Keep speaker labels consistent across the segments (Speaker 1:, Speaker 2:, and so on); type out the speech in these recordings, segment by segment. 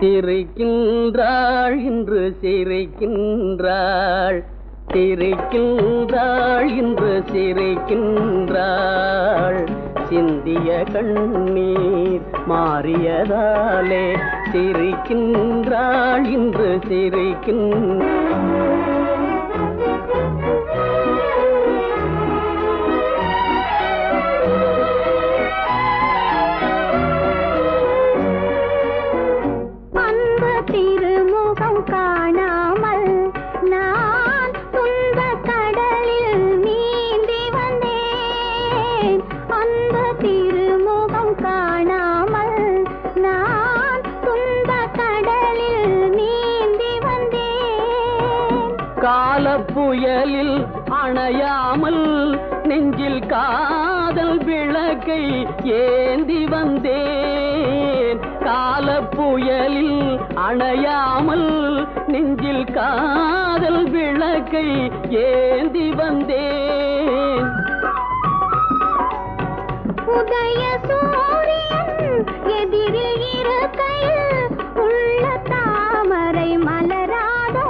Speaker 1: சிரிக்கின்றாள் இன்று சிரிக்கின்றாள் சிரிக்கின்றாள் இன்று சிரிக்கின்றாள் சிந்திய கண்ணீர் மாறியதாலே சிரிக்கின்றாள் இன்று சிரிக்கின்றாள்
Speaker 2: அன்பு திருமுகம் காணாமல் நான் துன்ப கடலில் நீந்தி வந்தேன் அன்பு திருமுகம் காணாமல் நான் துன்ப கடலில் நீந்தி வந்தேன்
Speaker 1: காலப்புயலில் அணையாமல் நெஞ்சில் காதல் விளக்கை ஏந்தி வந்தேன் காலப்புயலில் அணையாமல் நெஞ்சில் காதல் விளக்கை ஏந்தி வந்தேன்
Speaker 2: உதய சூரியன் எதிரில் இருக்கையில் உள்ள தாமரை மலராதோ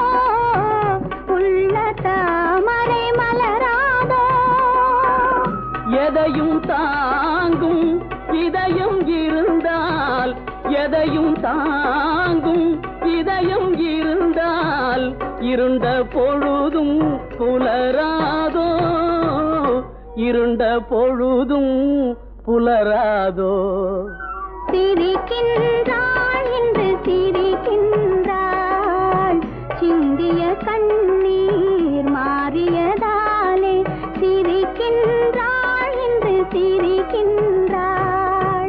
Speaker 2: உள்ள தாமரை மலராதோ
Speaker 1: எதையும் தாங்கும் இதயம் இருந்தால் எதையும் தாங்கும் இதயம் இருந்தால் இருண்ட பொழுதும் புலராதோ இருண்ட பொழுதும் புலராதோ
Speaker 2: சிரிக்கின்றாள் என்று சிரிக்கின்றாள் சிந்திய கண்ணீர் மாறியதாலே சிரிக்கின்றாள் என்று சிரிக்கின்றாள்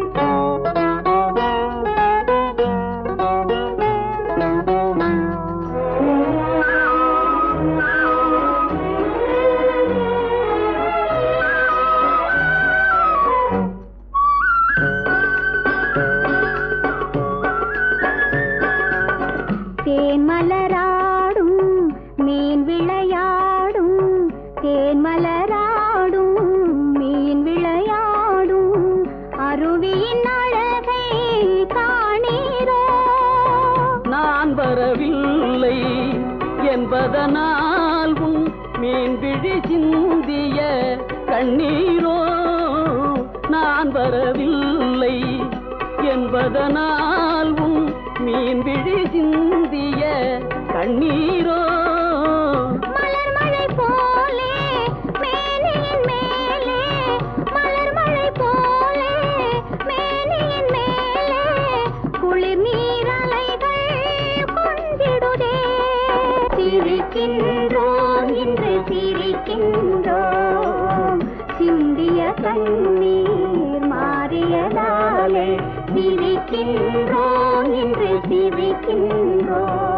Speaker 2: தேன் மலராடும் மீன் விளையாடும் தேன் மலராடும் மீன் விளையாடும் அருவியின் அழகை காணீரோ
Speaker 1: நான் வரவில்லை என்பதனால் உன் மீன்பிழி சிந்திய கண்ணீரோ நான் வரவில்லை என்பதனால் உன் மீன்பிழி சிந்திய கண்ணீரோ
Speaker 2: மலர் மழை போலே மேனியின் மேலே மலர் மழை போலே மேனியின் மேலே குளிர் நீரலைகள் கொஞ்சிடுதே சிரிக்கின்றோம் இன்று சிரிக்கின்றோம் சிந்திய கண்ணீர் மாறியதாலே சிரிக்கின்றோம் இன்று சிரிக்கின்றோம்